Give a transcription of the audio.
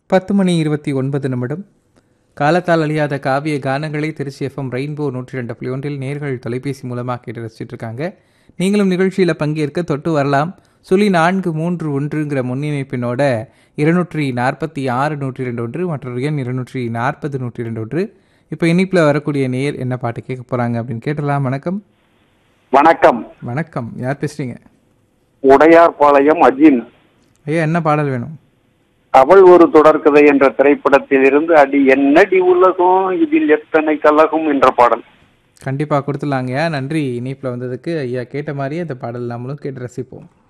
பத்து மணி இருபத்தி ஒன்பது நிமிடம் காலத்தால் அழியாத காவிய கானங்களை திருச்சி எஃப்எம் ரெயின்போ நூற்றி ரெண்டு புள்ளி ஒன்றில் நேர்கள் தொலைபேசி மூலமாக கேட்டு ரசிச்சுட்டு இருக்காங்க நீங்களும் நிகழ்ச்சியில் பங்கேற்க தொட்டு வரலாம் சுழி நான்கு மூன்று ஒன்றுங்கிற முன்னிணைப்பினோட இருநூற்றி நாற்பத்தி ஆறு நூற்றி ரெண்டு ஒன்று மற்றொரு எண் இருநூற்றி நாற்பது நூற்றி ரெண்டு ஒன்று இப்போ இனிப்பில் வரக்கூடிய நேர் என்ன பாட்டு கேட்க போகிறாங்க அப்படின்னு கேட்டலாம் வணக்கம் வணக்கம் வணக்கம் யார் பேசுறீங்க உடையார்பாளையம் அஜின் ஐயா என்ன பாடல் வேணும் அவள் ஒரு தொடர்கதை என்ற திரைப்படத்தில் இருந்து அடி என்னடி உலகம் இதில் எத்தனை கலகம் என்ற பாடல் கண்டிப்பாக கொடுத்துலாங்கய்யா நன்றி இனிப்பில் வந்ததுக்கு ஐயா கேட்ட மாதிரியே அந்த பாடல் நம்மளும் கேட்டு ரசிப்போம்